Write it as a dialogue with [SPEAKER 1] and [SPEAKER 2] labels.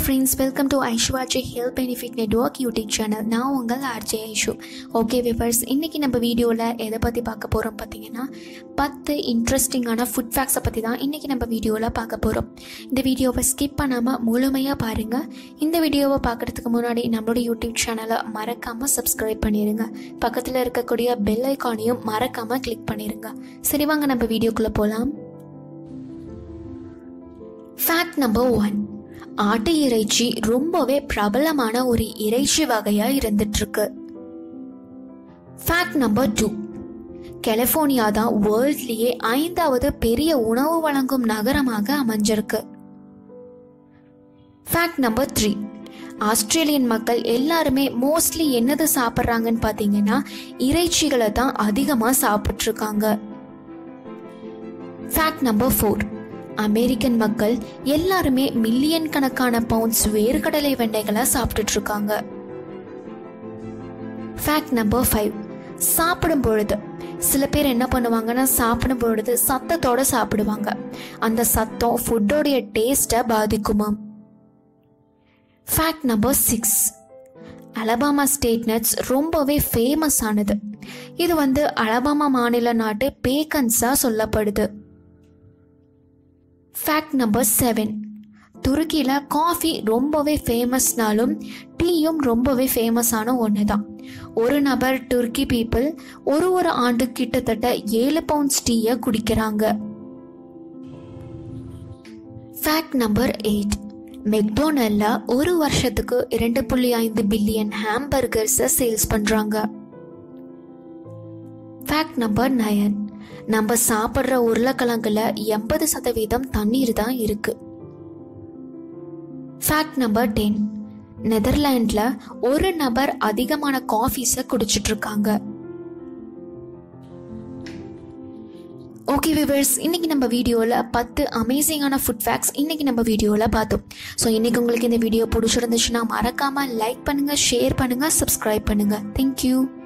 [SPEAKER 1] friends welcome to ஐஷுவாஜி health benefit network YouTube channel நான் உங்கள் ஆர்ஜே ஐஷு ஓகே விவர்ஸ் இன்றைக்கி நம்ம வீடியோவில் எதை பற்றி பார்க்க போகிறோம் பார்த்தீங்கன்னா பத்து இன்ட்ரெஸ்டிங்கான ஃபுட் ஃபேக்ஸை பற்றி தான் இன்றைக்கி நம்ம வீடியோவில் பார்க்க போகிறோம் இந்த வீடியோவை ஸ்கிப் பண்ணாமல் முழுமையாக பாருங்கள் இந்த வீடியோவை பார்க்குறதுக்கு முன்னாடி நம்மளோட யூடியூப் சேனலை மறக்காமல் சப்ஸ்கிரைப் பண்ணிடுங்க பக்கத்தில் இருக்கக்கூடிய பெல் ஐக்கானையும் மறக்காமல் கிளிக் பண்ணிடுங்க சரி வாங்க நம்ம வீடியோக்குள்ளே போகலாம் ஃபேக்ட் நம்பர் ஒன் ஆட்டு இறைச்சி ரொம்பவே பிரபலமான ஒரு இறைச்சி வகையா இருந்துட்டு இருக்கு ஃபேக்ட் நம்பர் டூ கலிஃபோர்னியா தான் வேர்ல்ட்லயே ஐந்தாவது பெரிய உணவு வழங்கும் நகரமாக அமைஞ்சிருக்கு ஃபேக்ட் நம்பர் த்ரீ ஆஸ்திரேலியன் மக்கள் எல்லாருமே மோஸ்ட்லி என்னது சாப்பிட்றாங்கன்னு பார்த்தீங்கன்னா இறைச்சிகளை தான் அதிகமாக சாப்பிட்ருக்காங்க ஃபேக்ட் நம்பர் ஃபோர் அமெரிக்கன் மக்கள் எல்லாருமே மில்லியன் கணக்கான பவுண்ட்ஸ் வேர்க்கடலை வெண்டைகளை சாப்பிட்டுட்டு இருக்காங்க ஃபேக்ட் நம்பர் ஃபைவ் சாப்பிடும் பொழுது சில பேர் என்ன பண்ணுவாங்கன்னா சாப்பிடும் பொழுது சத்தத்தோட சாப்பிடுவாங்க அந்த சத்தம் ஃபுட்டோடைய டேஸ்ட்டை பாதிக்குமாம் fact number six Alabama state nuts ரொம்பவே ஃபேமஸ் ஆனது இது வந்து அலபாமா மாநில நாட்டு பேக்கன்ஸாக சொல்லப்படுது ஃபேக்ட் நம்பர் செவன் துருக்கியில் காஃபி ரொம்பவே ஃபேமஸ்னாலும் டீயும் ரொம்பவே ஃபேமஸான ஒன்று தான் ஒரு நபர் துருக்கி பீப்புள் ஒரு ஒரு ஆண்டு கிட்டத்தட்ட ஏழு பவுண்ட்ஸ் டீயை குடிக்கிறாங்க ஃபேக்ட் நம்பர் எயிட் மெக்டோனல்ல ஒரு வருஷத்துக்கு இரண்டு புள்ளி ஐந்து பில்லியன் ஹாம்பர்கர்ஸை சேல்ஸ் பண்ணுறாங்க ஃபேக்ட் நம்பர் நயன் நம்ம சாப்பிட்ற உருளைக்கிழங்குல எண்பது சதவீதம் தண்ணீர் தான் இருக்கு ஃபேக்ட் நம்பர் டென் நெதர்லாண்டில் ஒரு நபர் அதிகமான காஃபீஸை குடிச்சிட்டு இருக்காங்க ஓகே விவர்ஸ் இன்னைக்கு நம்ம வீடியோவில் பத்து அமேசிங்கான ஃபுட் ஃபேக்ட்ஸ் இன்னைக்கு நம்ம வீடியோவில் பார்த்தோம் ஸோ இன்னைக்கு உங்களுக்கு இந்த வீடியோ பிடிச்சிருந்துச்சுன்னா மறக்காமல் லைக் பண்ணுங்கள் ஷேர் பண்ணுங்கள் சப்ஸ்கிரைப் பண்ணுங்கள் தேங்க்யூ